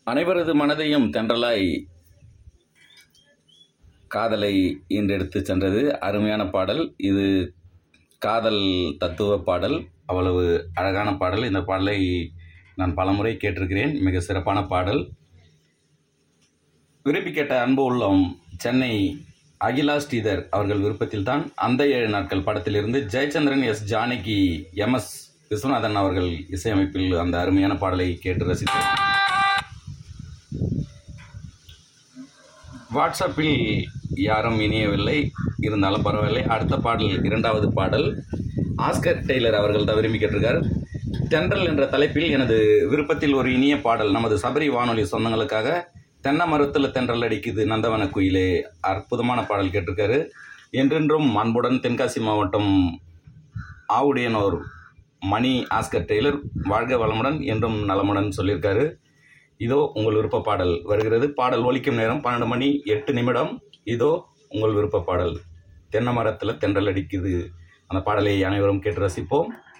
அனைவரது மனதையும் தென்றலாய் காதலை ஈன்றெடுத்து சென்றது அருமையான பாடல் இது காதல் தத்துவ பாடல் அவ்வளவு அழகான பாடல் இந்த பாடலை நான் பலமுறை கேட்டிருக்கிறேன் மிக சிறப்பான பாடல் விரும்பி கேட்ட அன்பு உள்ளம் சென்னை அகிலா ஸ்ரீதர் அவர்கள் விருப்பத்தில் தான் அந்த ஏழு நாட்கள் படத்திலிருந்து Jayachandran S Janaki M S Viswanathan அவர்கள் இசையமைப்பில் அந்த அருமையான பாடலை கேட்டு ரசித்தோம் வாட்ஸ்அப்பில் யாரும் இணையவில்லை இருந்தாலும் பரவாயில்லை அடுத்த பாடல் இரண்டாவது பாடல் ஆஸ்கர் டெய்லர் அவர்கள் தான் விரும்பி கேட்டிருக்கார் தென்றல் என்ற தலைப்பில் எனது விருப்பத்தில் ஒரு இனிய பாடல் நமது சபரி வானொலி சொந்தங்களுக்காக தென்னை மரத்தில் தென்றல் அடிக்குது நந்தவன குயிலே அற்புதமான பாடல் கேட்டிருக்காரு என்றென்றும் அன்புடன் தென்காசி மாவட்டம் ஆவுடையனோர் மணி ஆஸ்கர் டெய்லர் வாழ்க வளமுடன் என்றும் நலமுடன் சொல்லியிருக்காரு இதோ உங்கள் விருப்ப பாடல் வருகிறது பாடல் ஒலிக்கும் நேரம் பன்னெண்டு மணி எட்டு நிமிடம் இதோ உங்கள் விருப்ப பாடல் தென்னை மரத்தில் தென்றல் அடிக்குது அந்த பாடலை அனைவரும் கேட்டு ரசிப்போம்